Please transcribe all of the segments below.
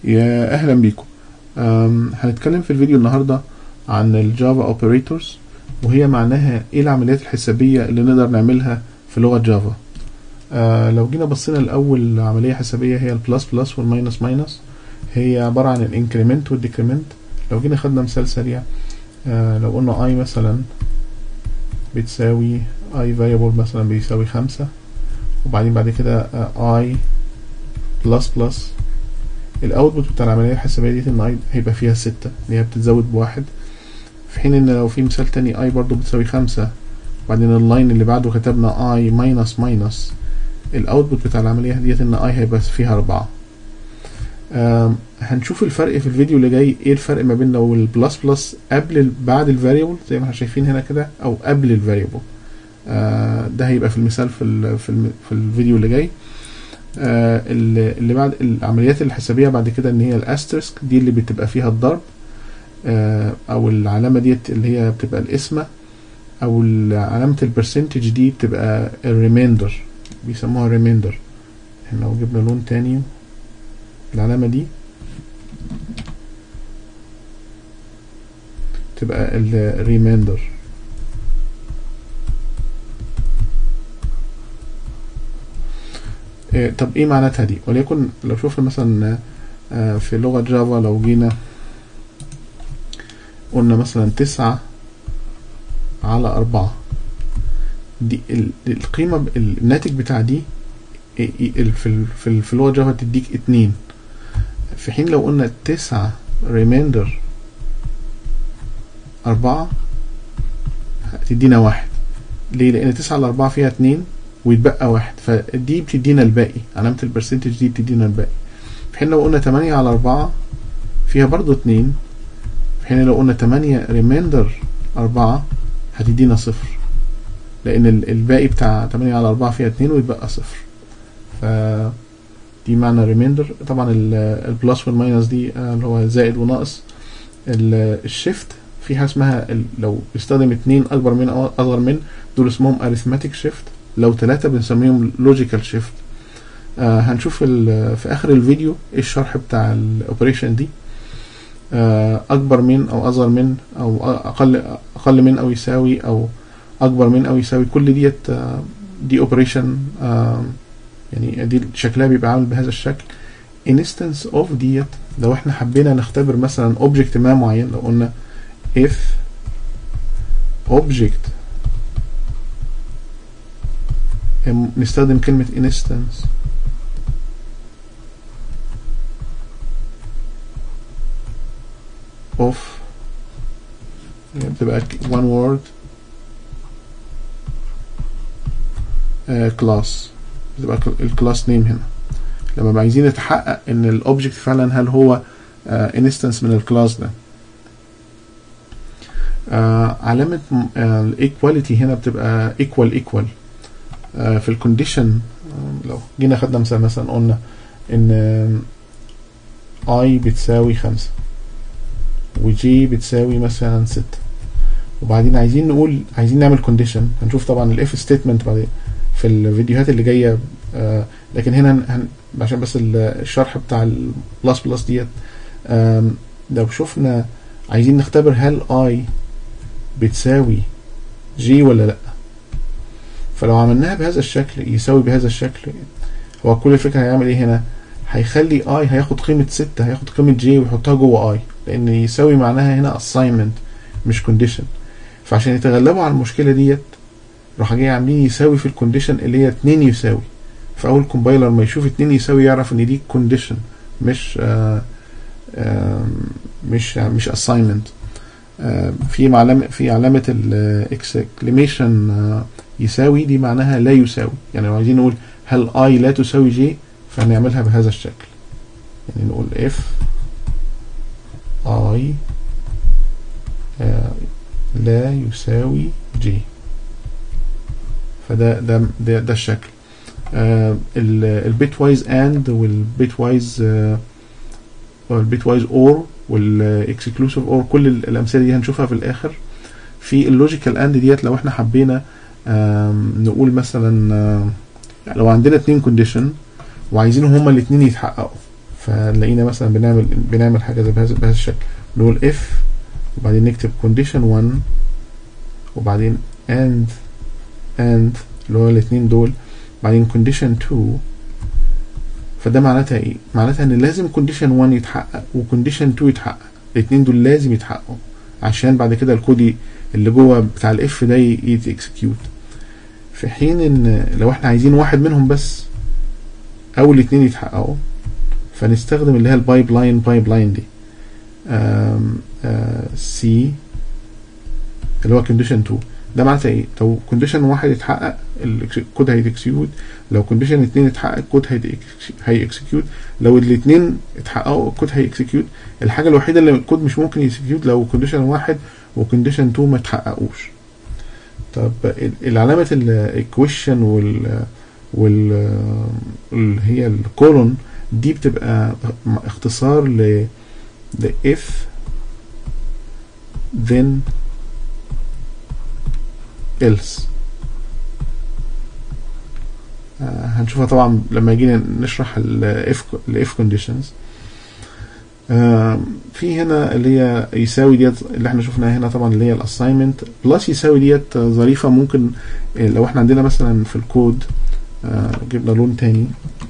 يا اهلا بيكم أم، هنتكلم في الفيديو النهارده عن الجافا اوبريتورز وهي معناها ايه العمليات الحسابيه اللي نقدر نعملها في لغه جافا آه لو جينا بصينا الاول عمليه حسابيه هي البلس بلس والماينس ماينس هي عباره عن الانكريمنت والديكريمنت لو جينا خدنا مثال سريع آه لو قلنا اي مثلا بتساوي اي فاريبل مثلا بيساوي خمسة وبعدين بعد كده اي بلس بلس الاوتبوت بتاع العمليه الحسابيه دي ان اي هيبقى فيها ستة اللي هي بتتزود بواحد في حين ان لو في مثال تاني اي برضو بتساوي خمسة وبعدين اللاين اللي بعده كتبنا اي ماينس ماينس الاوتبوت بتاع العمليه ديت ان اي هيبقى فيها اربعة آم، هنشوف الفرق في الفيديو اللي جاي ايه الفرق ما بين لو البلس بلس قبل ال- بعد الفاريبل زي ما احنا شايفين هنا كده او قبل الفاريبل آه ده هيبقى في المثال في ال في, الم في الفيديو اللي جاي آه اللي اللي بعد العمليات الحسابيه بعد كده ان هي الاسترسك دي اللي بتبقى فيها الضرب آه او العلامه ديت اللي هي بتبقى القسمه او ال- علامه البرسنتج دي بتبقى الريميندر بيسموها ريميندر احنا لو جبنا لون تاني العلامه دي تبقى الريميندر إيه، طب ايه معناتها دي وليكن لو شوفنا مثلا آه، في لغة جافا لو جينا قلنا مثلا تسعة على أربعة دي ال- القيمة ب- الناتج بتاع دي إيه- إيه ال- في ال- في ال- في لغة جافا تديك اتنين في حين لو قلنا تسعة ريميندر أربعة هتدينا واحد ليه؟ لأن تسعة على أربعة فيها اتنين ويتبقى واحد فدي بتدينا الباقي علامة البرسنتج دي بتدينا الباقي في حين لو قلنا تمانية على أربعة فيها برضو اتنين في حين لو قلنا تمانية ريميندر أربعة هتدينا صفر لأن ال- الباقي بتاع تمانية على أربعة فيها اتنين ويتبقى صفر ف دي معنى ريميندر طبعا ال- البلس والماينس دي آه، اللي هو زائد وناقص ال- الشيفت فيها اسمها ال- لو بيستخدم اتنين أكبر من أو أصغر من دول اسمهم arithmetic shift لو ثلاثة بنسميهم logical shift آه هنشوف ال- في آخر الفيديو ايه الشرح بتاع الاوبريشن دي آه أكبر من أو أصغر من أو أقل أقل من أو يساوي أو أكبر من أو يساوي كل ديت آه دي اوبريشن آه يعني دي شكلها بيبقى عامل بهذا الشكل instance of ديت لو احنا حبينا نختبر مثلا object ما معين لو قلنا if object هم- نستخدم كلمة instance of يعني بتبقى ك- one word آه class بتبقى الكلاس نيم هنا لما بقى عايزين نتحقق ان الاوبجكت فعلا هل هو انستنس من الكلاس ده آه علامة الايكواليتي هنا بتبقى equal equal آه في الكونديشن لو جينا خدنا مثلا مثلا قلنا ان اي بتساوي خمسة وجي بتساوي مثلا ستة وبعدين عايزين نقول عايزين نعمل كونديشن هنشوف طبعا الاف ستيتمنت بعدين في الفيديوهات اللي جايه آه لكن هنا هن عشان بس ال- الشرح بتاع البلس بلس ديت آم، لو شفنا عايزين نختبر هل اي بتساوي جي ولا لا فلو عملناها بهذا الشكل يساوي بهذا الشكل هو كل الفكرة هيعمل ايه هنا هيخلي اي هياخد قيمة ستة هياخد قيمة جي ويحطها جوه اي لان يساوي معناها هنا assignment مش condition فعشان يتغلبوا على المشكلة ديت راح جاي عاملين يساوي في الكونديشن اللي هي اتنين يساوي فاول كومبايلر ما يشوف اتنين يساوي يعرف ان دي كونديشن مش آه آه مش مش assignment آه في علامة في علامة الاكسكليميشن يساوي دي معناها لا يساوي يعني لو عايزين نقول هل اي لا تساوي جي فهنعملها بهذا الشكل يعني نقول if i آه لا يساوي جي فده ده ده, ده الشكل آه البيت وايز اند والبيت وايز والبيت وايز اور والاكسكلوسيف اور كل ال- الامثله دي هنشوفها في الاخر في اللوجيكال اند ديت لو احنا حبينا آم، نقول مثلا آم، لو عندنا اتنين كونديشن وعايزين هما الاتنين يتحققوا فنلاقينا مثلا بنعمل بنعمل حاجه زي بهذا بهذا الشكل نقول if وبعدين نكتب condition 1 وبعدين and and اللي هو الاثنين دول بعدين condition 2 فده معناتها ايه؟ معناتها ان لازم condition 1 يتحقق وcondition 2 يتحقق الاثنين دول لازم يتحققوا عشان بعد كده الكود اللي جوه بتاع الاف ده يتكسكيوت في حين ان لو احنا عايزين واحد منهم بس او الاثنين يتحققوا فنستخدم اللي هي البايب لاين بايب لاين دي سي اللي هو كونديشن 2 ده معناتها ايه لو كونديشن واحد يتحقق الكود هيتكسكيوت لو كونديشن اتنين يتحقق الكود هيكسكيوت لو الاتنين اتحققوا الكود هيكسكيوت الحاجه الوحيده اللي الكود مش ممكن يكسكيوت لو كونديشن واحد وكونديشن 2 ما اتحققوش طب العلامه الايكويشن وال وال اللي هي الكولون دي بتبقى اختصار ل ل if then else آه هنشوفها طبعا لما يجينا نشرح ال if ال if conditions آه في هنا اللي هي يساوي ديت اللي احنا شفناها هنا طبعا اللي هي الاساينمنت بلس يساوي ديت ظريفه ممكن لو احنا عندنا مثلا في الكود آه جبنا لون تاني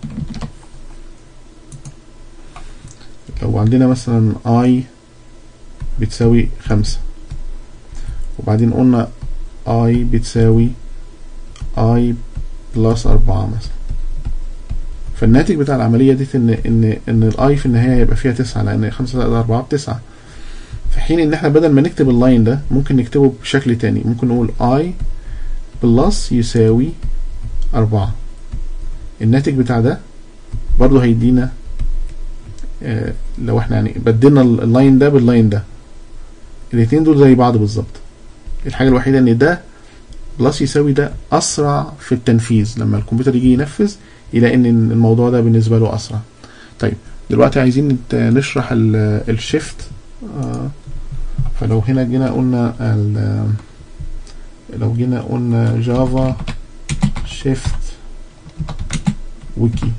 لو عندنا مثلا i بتساوي خمسة وبعدين قلنا i بتساوي i بلس أربعة مثلا فالناتج بتاع العملية دي إن إن إن الاي في النهاية هيبقى فيها تسعة لأن خمسة زائد أربعة بتسعة في حين إن إحنا بدل ما نكتب اللاين ده ممكن نكتبه بشكل تاني ممكن نقول i بلس يساوي أربعة الناتج بتاع ده برضه هيدينا آه لو احنا يعني بدلنا اللاين ده باللاين ده الاتنين دول زي بعض بالظبط الحاجة الوحيدة ان ده بلس يساوي ده اسرع في التنفيذ لما الكمبيوتر يجي ينفذ يلاقي ان الموضوع ده بالنسبة له اسرع طيب دلوقتي عايزين نشرح الشيفت آه فلو هنا جينا قلنا لو جينا قلنا جافا شيفت ويكي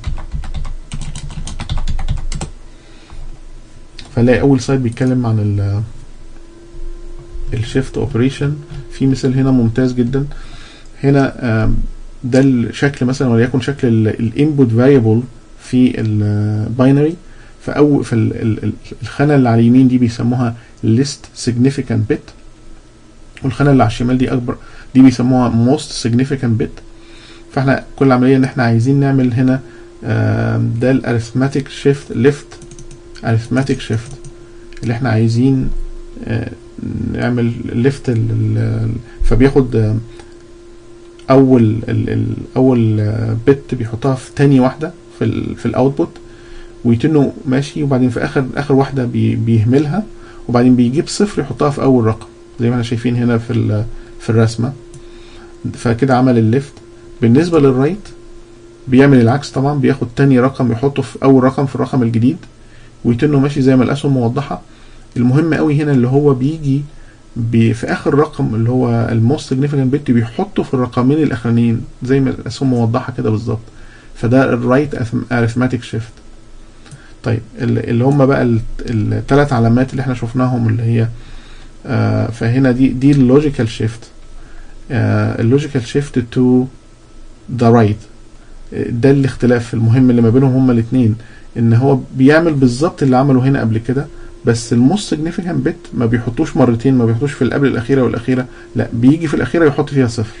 فنلاقي اول سلايد بيتكلم عن ال الشيفت اوبريشن في مثال هنا ممتاز جدا هنا ده الشكل مثلا وليكن شكل الانبوت فاريبل في الباينري فأو في الخانة اللي على اليمين دي بيسموها list significant bit والخانة اللي على الشمال دي أكبر دي بيسموها most significant bit فاحنا كل عملية ان احنا عايزين نعمل هنا ده الارثماتيك شيفت ليفت arithmetic shift اللي احنا عايزين نعمل ليفت فبياخد اول ال ال اول بت بيحطها في تاني واحده في ال في الاوتبوت ويتنه ماشي وبعدين في اخر اخر واحده بي بيهملها وبعدين بيجيب صفر يحطها في اول رقم زي ما احنا شايفين هنا في في الرسمه فكده عمل الليفت بالنسبه للرايت بيعمل العكس طبعا بياخد تاني رقم يحطه في اول رقم في الرقم الجديد ويتنه ماشي زي ما الاسهم موضحه المهم قوي هنا اللي هو بيجي بي في اخر رقم اللي هو الموست سيجنيفيكانت بيت بيحطه في الرقمين الاخرانيين زي ما الاسهم موضحه كده بالظبط فده الرايت اريثماتيك شيفت طيب اللي هم بقى الثلاث علامات اللي احنا شفناهم اللي هي آه فهنا دي دي اللوجيكال شيفت اللوجيكال شيفت تو ذا رايت ده الاختلاف المهم اللي ما بينهم هما الاثنين ان هو بيعمل بالظبط اللي عمله هنا قبل كده بس الموست سيجنيفيكانت بت ما بيحطوش مرتين ما بيحطوش في اللي قبل الاخيره والاخيره لا بيجي في الاخيره يحط فيها صفر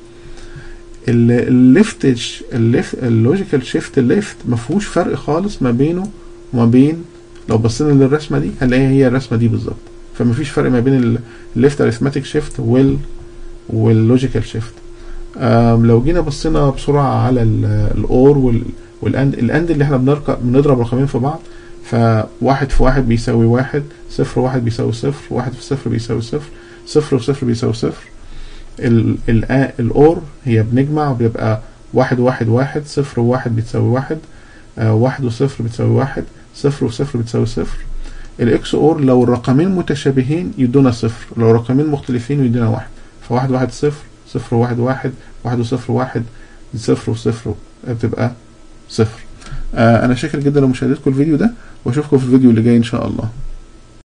الليفت الليفت اللوجيكال شيفت ليفت ما فيهوش فرق خالص ما بينه وما بين لو بصينا للرسمه دي هنلاقيها هي الرسمه دي بالظبط فما فيش فرق ما بين الليفت اريثماتيك شيفت وال واللوجيكال شيفت لو جينا بصينا بسرعه على الاور وال والاند الاند اللي احنا بنركب بنضرب رقمين في بعض فواحد في واحد بيساوي واحد صفر واحد بيساوي صفر واحد في صفر بيساوي صفر صفر وصفر بيساوي صفر الاور هي بنجمع وبيبقى واحد واحد واحد صفر وواحد بتساوي واحد آه واحد وصفر بتساوي واحد صفر وصفر بتساوي صفر الاكس اور لو الرقمين متشابهين يدونا صفر لو رقمين مختلفين يدونا واحد فواحد واحد صفر صفر واحد واحد واحد وصفر واحد صفر وصفر بتبقى صفر آه انا شاكر جدا لمشاهدتكم الفيديو ده واشوفكم في الفيديو اللي جاي ان شاء الله